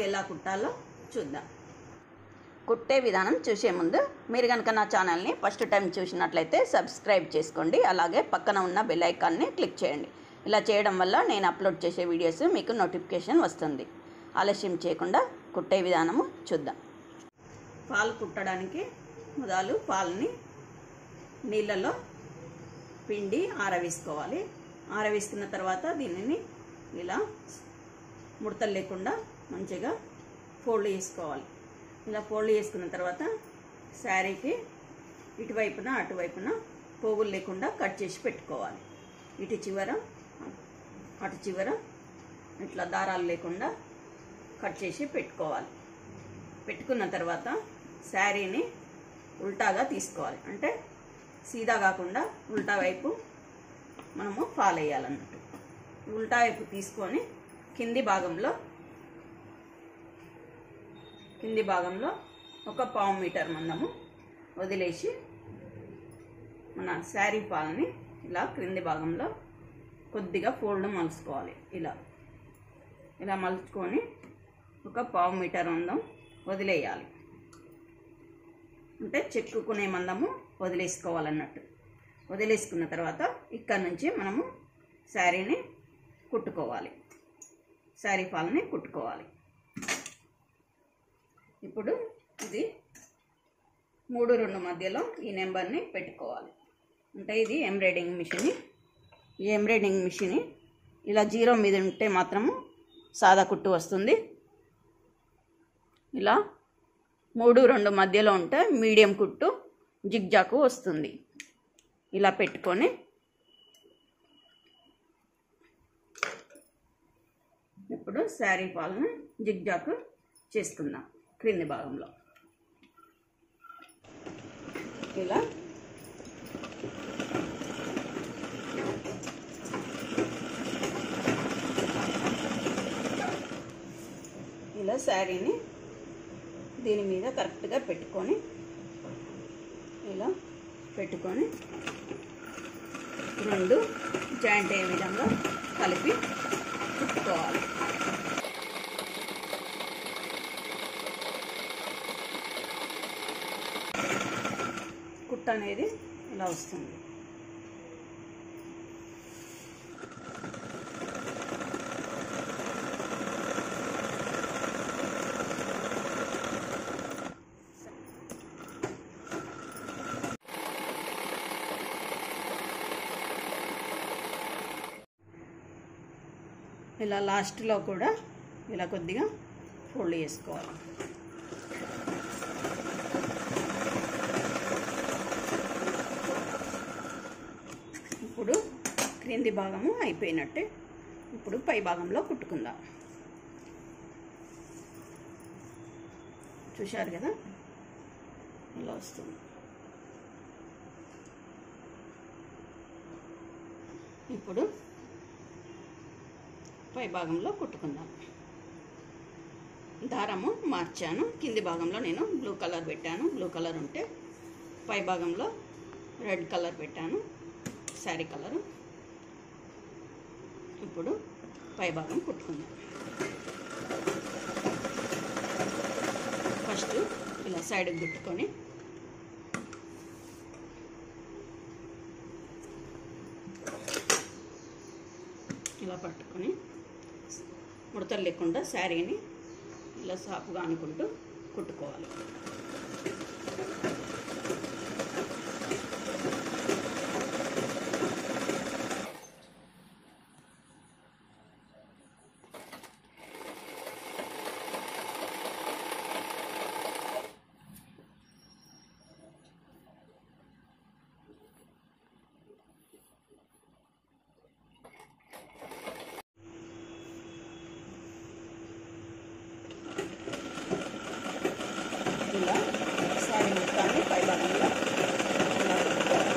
ఎలా కుట్టాలో చూద్దాం కుట్టే విధానం చూసే ముందు మీరు కనుక నా ఛానల్ని ఫస్ట్ టైం చూసినట్లయితే సబ్స్క్రైబ్ చేసుకోండి అలాగే పక్కన ఉన్న బెల్ ఐకాన్ని క్లిక్ చేయండి ఇలా చేయడం వల్ల నేను అప్లోడ్ చేసే వీడియోస్ మీకు నోటిఫికేషన్ వస్తుంది ఆలస్యం చేయకుండా కుట్టే విధానము చూద్దాం పాలు కుట్టడానికి మొదలు పాలని నీళ్ళలో పిండి ఆరవేసుకోవాలి ఆరవేసుకున్న తర్వాత దీనిని ఇలా ముడతలు లేకుండా మంచిగా ఫోల్డ్ చేసుకోవాలి ఇలా ఫోల్డ్ చేసుకున్న తర్వాత శారీకి ఇటువైపున అటువైపున పోగులు లేకుండా కట్ చేసి పెట్టుకోవాలి ఇటు చివర అటు చివర ఇట్లా దారాలు లేకుండా కట్ చేసి పెట్టుకోవాలి పెట్టుకున్న తర్వాత శారీని ఉల్టాగా తీసుకోవాలి అంటే సీదా కాకుండా ఉల్టా వైపు మనము ఫాల్ వేయాలన్నట్టు ఉల్టా వైపు తీసుకొని కింది భాగంలో కింది భాగంలో ఒక పావు మీటర్ మందము వదిలేసి మన శారీ పాలని ఇలా క్రింది భాగంలో కొద్దిగా ఫోల్డ్ మలుచుకోవాలి ఇలా ఇలా మలుచుకొని ఒక పావు మీటర్ మందం వదిలేయాలి అంటే చెక్కుకునే మందము వదిలేసుకోవాలన్నట్టు వదిలేసుకున్న తర్వాత ఇక్కడ నుంచి మనము శారీని కుట్టుకోవాలి శారీ ఫాల్ని కుట్టుకోవాలి ఇప్పుడు ఇది మూడు రెండు మధ్యలో ఈ నెంబర్ని పెట్టుకోవాలి అంటే ఇది ఎంబ్రాయిడింగ్ మిషన్ ఈ ఎంబ్రాయిడింగ్ మిషన్ ఇలా జీరో మీద ఉంటే మాత్రము సాదా కుట్టు వస్తుంది ఇలా మూడు రెండు మధ్యలో ఉంటే మీడియం కుట్టు జిగ్జాకు వస్తుంది ఇలా పెట్టుకొని ఇప్పుడు శారీ పాలను జిగ్జాకు చేసుకుందాం క్రింది భాగంలో ఇలా ఇలా శారీని దీని మీద కరెక్ట్గా పెట్టుకొని ఇలా పెట్టుకొని రెండు జాయింట్ అయ్యే విధంగా కలిపి కుట్టుకోవాలి కుట్ట అనేది ఇలా వస్తుంది ఇలా లాస్ట్లో కూడా ఇలా కొద్దిగా ఫోల్డ్ చేసుకోవాలి ఇప్పుడు క్రింది భాగము అయిపోయినట్టే ఇప్పుడు పై భాగంలో కుట్టుకుందాం చూశారు కదా ఇలా వస్తుంది ఇప్పుడు పై భాగంలో కుట్టుకుందాం దారము మార్చాను కింది భాగంలో నేను బ్లూ కలర్ పెట్టాను బ్లూ కలర్ ఉంటే పై భాగంలో రెడ్ కలర్ పెట్టాను శారీ కలరు ఇప్పుడు పై భాగం కుట్టుకుందాం ఫస్ట్ ఇలా సైడ్కి కుట్టుకొని ఇలా పట్టుకొని ముడతలు లేకుండా శారీని ఇలా సాపుగా అనుకుంటూ కుట్టుకోవాలి ఇలా శారీ మొత్తాన్ని పై భాగంలో ఇలా కుట్టుకోవాలి.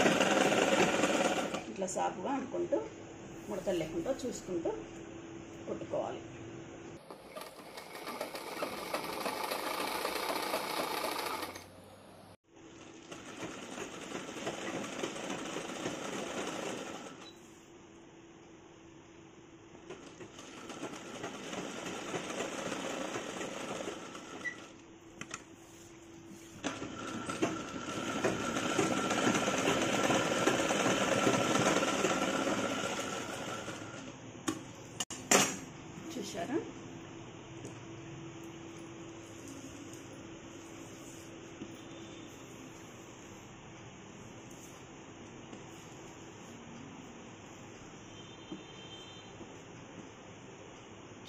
ఇట్లా సాపుగా అనుకుంటూ ముడతలు లేకుండా చూసుకుంటూ కుట్టుకోవాలి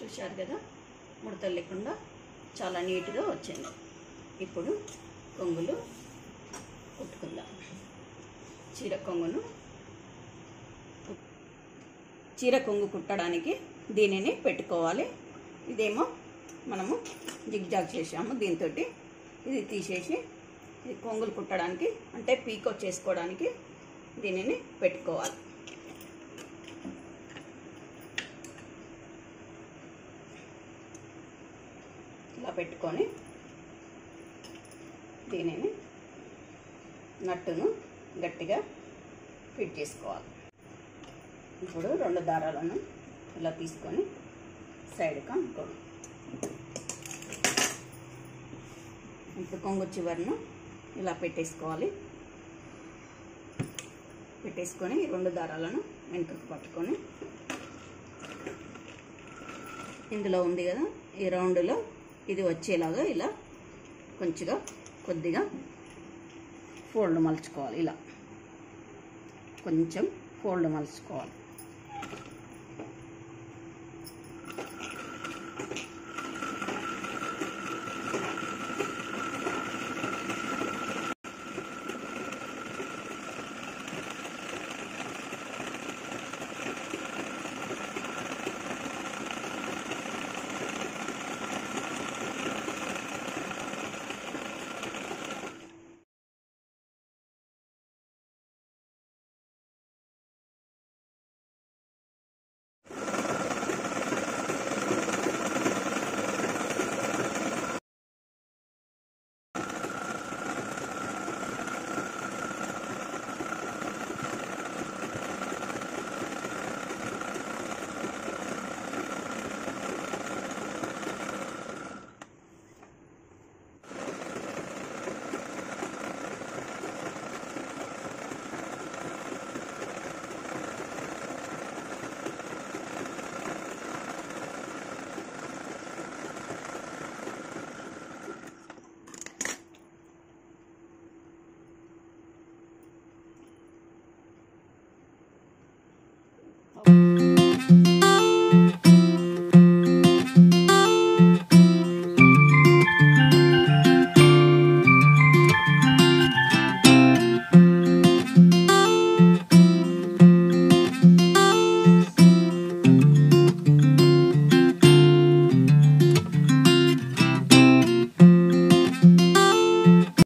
చూశారు కదా ముడతలు లేకుండా చాలా నీట్గా వచ్చింది ఇప్పుడు కొంగులు కుట్టుకుందాం చీర కొంగును చీర కొంగు కుట్టడానికి దీనిని పెట్టుకోవాలి ఇదేమో మనము జిగ్జాగ్ చేసాము దీంతో ఇది తీసేసి ఇది కొంగులు కుట్టడానికి అంటే పీకో చేసుకోవడానికి దీనిని పెట్టుకోవాలి ఇలా పెట్టుకొని దీనిని నట్టును గట్టిగా ఫిట్ చేసుకోవాలి ఇప్పుడు రెండు దారాలను ఇలా తీసుకొని సైడ్కి అనుకోండి ఇప్పుడు కొంగు చివరిను ఇలా పెట్టేసుకోవాలి పెట్టేసుకొని ఈ రెండు దారాలను వెనుకకు పట్టుకొని ఇందులో ఉంది కదా ఈ రౌండ్లో ఇది వచ్చేలాగా ఇలా కొంచెంగా కొద్దిగా ఫోల్డ్ మలుచుకోవాలి ఇలా కొంచెం ఫోల్డ్ మలుచుకోవాలి ఓకే